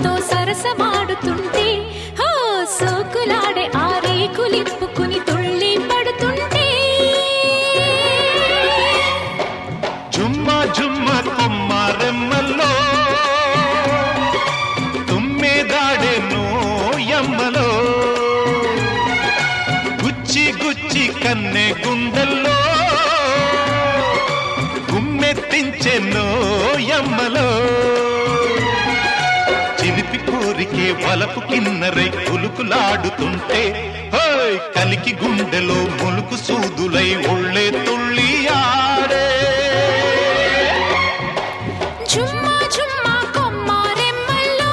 పువ్వుతో సరసమాడుతుంటే హో సోకులాడే ఆ రేకులిప్పుకుని తుళ్ళి పడుతుంటే జుమ్మ జుమ్మ కుమ్మారెమ్మల్లో తుమ్మెదాడే నోయమ్మలో గుచ్చి గుచ్చి కన్నె గుండెల్లో గుమ్మెత్తించే నోయమ్మలో చిలిపి కోరికే వలపు కిన్నరై కులుకులాడుతుంటే హోయ్ కలికి గుండెలో ములుకు సూదులై ఒళ్ళే తుళ్ళి ఆడే జుమ్మా జుమ్మా కొమ్మారెమ్మల్లో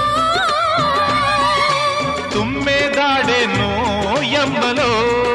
తుమ్మెదాడే నోయమ్మలో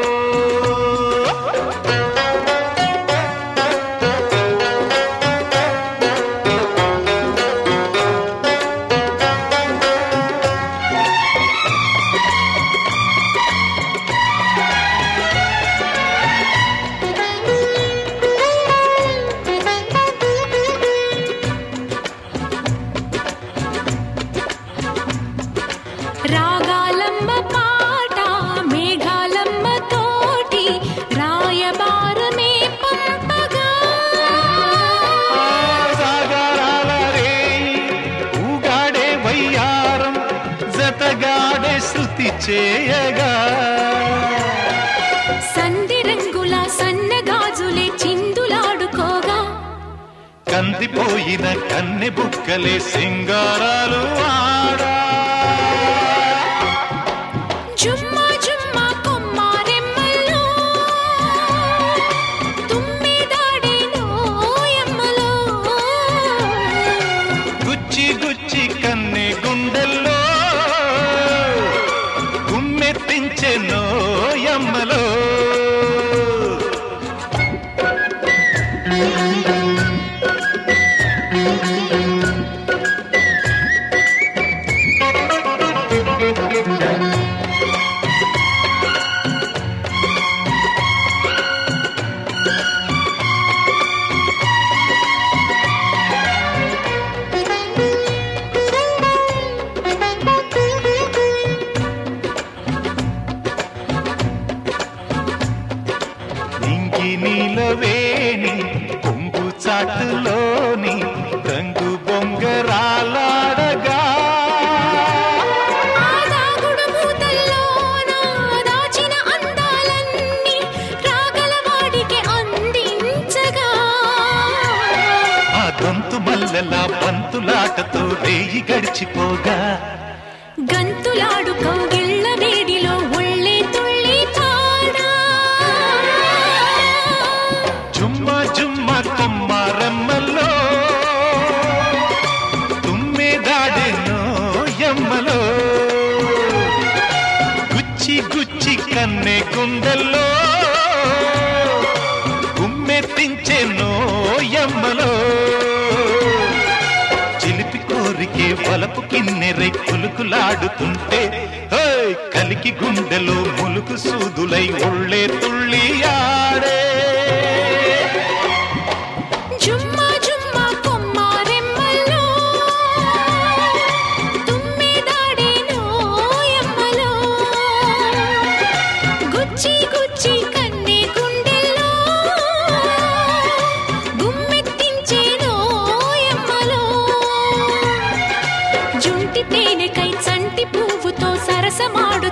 రాగాలమ్మ పాట మేఘాలమ్మ తోటి రాయబారమే పంపగా సాగరాల రేయి, ఊగాడే వయ్యారం జతగాడే శృతి చేయగా సంధి రంగుల సన్నగాజులే చిందులాడుకోగా కందిపోయిన కన్నె బుక్కలే సింగారాలు ఆడా జుమ్మా జుమ్మా కొమ్మారెమ్మల్లో తుమ్మిదాడే నోయమ్మలో గుచ్చి గుచ్చి కన్నె గుండెల్లో గుమ్మెత్తించే నోయమ్మలో ఇంకి నీలవేణి కొంగు చాటులోని రంగు బొంగరాలాడగా ఆ దాగుడు మూతల్లోన దాచిన అందాలన్నీ రాగలవాడికి అందించగా ఆ దొంతు మల్లెల బంతులాటతో రేయి గడిచిపోగా గంతులాడు కౌగిళ్ళ వేడిలో ఒళ్ళే తుళ్ళి పాడా జుమ్మ జుమ్మ కొమ్మారమ్మలో తుమ్మెదాడెనో ఎమ్మలో గుచ్చి గుచ్చి కన్నె గుండెల్లో గుమ్మెత్తించే నోయమ్మలో చిలిపి కోరికే వలపు కిన్నెరై కులుకులాడుతుంటే హోయ్ కలికి గుండెలో ములుకు సూదులై ఒళ్ళే తుళ్ళి ఆడే జుమ్మా జుమ్మా కొమ్మారెమ్మలో తుమ్మిదాడే నోయమ్మలో గుచ్చి గుచ్చి కన్నె గుండెల్లో గుమ్మెత్తించే నోయమ్మలో జుంటి తేనెకై చంటి పువ్వుతో సరసమాడు